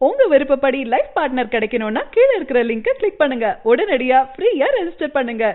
உங்க விருப்பப்படி life partner கிடைக்கணும்னா கீழ இருக்கிற லிங்கை கிளிக் பண்ணுங்க உடனடியா ஃப்ரீயா ரெஜிஸ்டர் பண்ணுங்க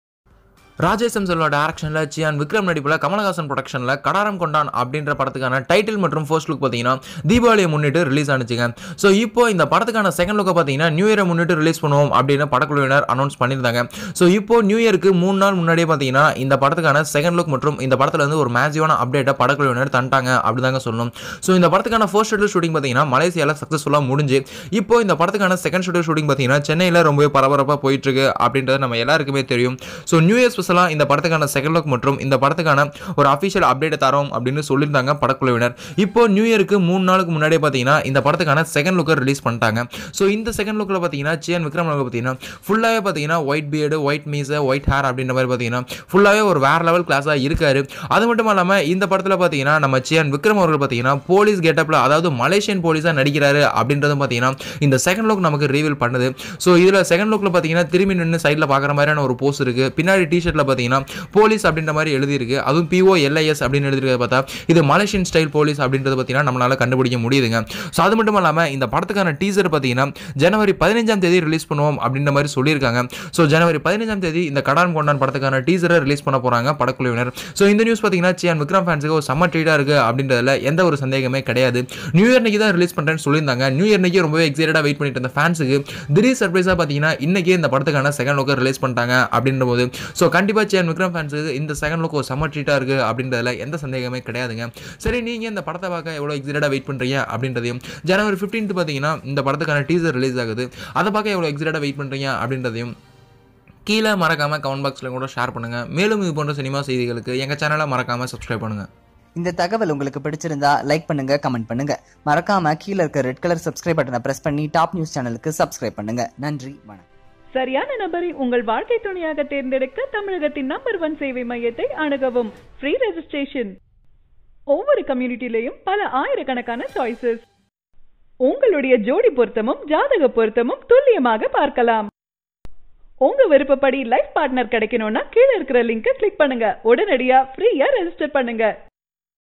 ராஜேஷ் செல்வா டேரக்ஷனில் சியான் விக்ரம் நடிப்பில் கமலஹாசன் ப்ரொடக்ஷனில் கடாரம் கொண்டான் அப்படின்ற படத்துக்கான டைட்டில் மற்றும் ஃபர்ஸ்ட் லுக் பார்த்தீங்கன்னா தீபாவளியை முன்னிட்டு ரிலீஸ் ஆனிச்சுங்க ஸோ இப்போ இந்த படத்துக்கான செகண்ட் லுக்கை பார்த்தீங்கன்னா நியூ இயரை முன்னிட்டு ரிலீஸ் பண்ணுவோம் அப்படின்னு படக்குழுவினர் அனௌன்ஸ் பண்ணியிருந்தாங்க ஸோ இப்போ நியூ இயருக்கு மூணு நாள் முன்னாடியே பார்த்தீங்கன்னா இந்த படத்துக்கான செகண்ட் லுக் மற்றும் இந்த படத்தில் வந்து ஒரு மேஜிவான அப்டேட்டை படக்குழுவினர் தந்துட்டாங்க அப்படிதாங்க சொல்லணும் ஸோ இந்த படத்துக்கான ஃபர்ஸ்ட் ஷெட்யூல் ஷூட்டிங் பார்த்தீங்கன்னா மலேசியாவில் சக்ஸஸ்ஃபுல்லாக முடிஞ்சு இப்போ இந்த படத்துக்கான செகண்ட் ஷெட்யூல் ஷூட்டிங் பார்த்தீங்கன்னா சென்னையில் ரொம்பவே பரபரப்பாக போயிட்டு இருக்கு அப்படின்றது நம்ம எல்லாருக்குமே தெரியும் ஸோ நியூ இயர் ஸ்பெஷலாக இந்த படத்துக்கான செகண்ட் லுக் மற்றும் இந்த படத்துக்கான ஒரு அஃபிஷியல் அப்டேட் தரோம் அப்படின்னு சொல்லியிருந்தாங்க படக்குழுவினர் இப்போ நியூ இயருக்கு மூணு நாளுக்கு முன்னாடியே பார்த்தீங்கன்னா இந்த படத்துக்கான செகண்ட் லுக்கை ரிலீஸ் பண்ணிட்டாங்க ஸோ இந்த செகண்ட் லுக்கில் பார்த்தீங்கன்னா சியன் விக்ரம் அவர்கள் பார்த்தீங்கன்னா ஃபுல்லாகவே பார்த்தீங்கன்னா ஒயிட் பியர்டு ஒயிட் மீஸை ஒயிட் ஹேர் அப்படின்ற மாதிரி பார்த்தீங்கன்னா ஃபுல்லாகவே ஒரு வேற லெவல் கிளாஸாக இருக்காரு அது மட்டும் இல்லாமல் இந்த படத்தில் பார்த்தீங்கன்னா நம்ம சியன் விக்ரம் அவர்கள் பார்த்தீங்கன்னா போலீஸ் கெட்டப்பில் அதாவது மலேசியன் போலீஸாக நடிக்கிறாரு அப்படின்றதும் பார்த்தீங்கன்னா இந்த செகண்ட் லுக் நமக்கு ரிவீல் பண்ணுது ஸோ இதில் செகண்ட் லுக்கில் பார்த்தீங்கன்னா திரும்பி நின்று சைடில் பார்க்குற மாதிரியான ஒரு போஸ் இருக்குது பின்னாடி டிஷர்ட்டில் பார்த்தீங்கன்னா போலீஸ் அப்படின்ற மாதிரி எழுதியிருக்கு அதுவும் பிஓ எல்ஐஎஸ் அப்படின்னு எழுதிருக்கிறத பார்த்தா இது மலேசியன் ஸ்டைல் போலீஸ் அப்படின்றது பார்த்தீங்கன்னா நம்மளால கண்டுபிடிக்க முடியுதுங்க ஸோ அது மட்டும் இல்லாமல் இந்த படத்துக்கான டீசர் பார்த்தீங்கன்னா ஜனவரி பதினஞ்சாம் தேதி ரிலீஸ் பண்ணுவோம் அப்படின்ற மாதிரி சொல்லியிருக்காங்க ஸோ ஜனவரி பதினஞ்சாம் தேதி இந்த கடான் கொண்டான் படத்துக்கான டீசரை ரிலீஸ் பண்ண போகிறாங்க படக்குழுவினர் ஸோ இந்த நியூஸ் பார்த்தீங்கன்னா சியான் விக்ரம் ஃபேன்ஸுக்கு ஒரு செம்ம ட்ரீட்டாக இருக்குது அப்படின்றதுல எந்த ஒரு சந்தேகமே கிடையாது நியூ இயர் அன்னைக்கு தான் ரிலீஸ் பண்ணுறேன்னு சொல்லியிருந்தாங்க நியூ இயர் அன்னைக்கு ரொம்பவே எக்ஸைட்டடாக வெயிட் பண்ணிட்டு இருந்த ஃபேன்ஸுக்கு திடீர் சர்ப்ரைஸாக பார்த்தீங்கன்னா இன்னைக்கே இந்த படத்துக்கான செகண்ட் லுக்கை ரிலீஸ் பண்ணிட்டாங்க அப்படின்ற போது ஸோ கண்டிப்பாக சியான் விக்ரம் ஃபேன்ஸுக்கு இந்த செகண்ட் லுக் ஒரு செம்ம ட்ரீட்டாக இருக்குது அப்படின்றதுல எந்த சந்தேகமே கிடையாதுங்க சரி நீங்கள் இந்த படத்தை பார்க்க எவ்வளோ எக்ஸைட்டடாக வெயிட் பண்ணுறீங்க அப்படின்றதையும் ஜனவரி ஃபிஃப்டீன்த் பார்த்தீங்கன்னா இந்த படத்துக்கான டீசர் ரிலீஸ் ஆகுது அதை பார்க்க எவ்வளோ எக்ஸைட்டடாக வெயிட் பண்ணுறீங்க அப்படின்றதையும் கீழே மறக்காமல் கமெண்ட் பாக்ஸில் கூட ஷேர் பண்ணுங்கள் மேலும் இது போன்ற சினிமா செய்திகளுக்கு எங்கள் சேனலை மறக்காமல் சப்ஸ்கிரைப் பண்ணுங்கள் இந்த தகவல் உங்களுக்கு பிடிச்சிருந்தா லைக் பண்ணுங்க கமெண்ட் பண்ணுங்க மறக்காம கீழே இருக்க ரெட் கலர் சப்ஸ்கிரைப் பட்டனை பிரஸ் பண்ணி டாப் நியூஸ் சேனலுக்கு சப்ஸ்கிரைப் பண்ணுங்க நன்றி வணக்கம் சரியான நபரை உங்கள் வாழ்க்கை துணையாக தேர்ந்தெடுக்க தமிழகத்தின் நம்பர் ஒன் சேவை மையத்தை அணுகவும் ஃப்ரீ ரெஜிஸ்ட்ரேஷன் ஒவ்வொரு கம்யூனிட்டிலையும் பல ஆயிரக்கணக்கான சாய்ஸஸ் உங்களுடைய ஜோடி பொருத்தமும் ஜாதக பொருத்தமும் துல்லியமாக பார்க்கலாம் உங்க விருப்பப்படி லைஃப் பார்ட்னர் கிடைக்கணும்னா கீழ இருக்கிற லிங்கை கிளிக் பண்ணுங்க உடனடியா ஃப்ரீயா ரெஜிஸ்டர் பண்ணுங்க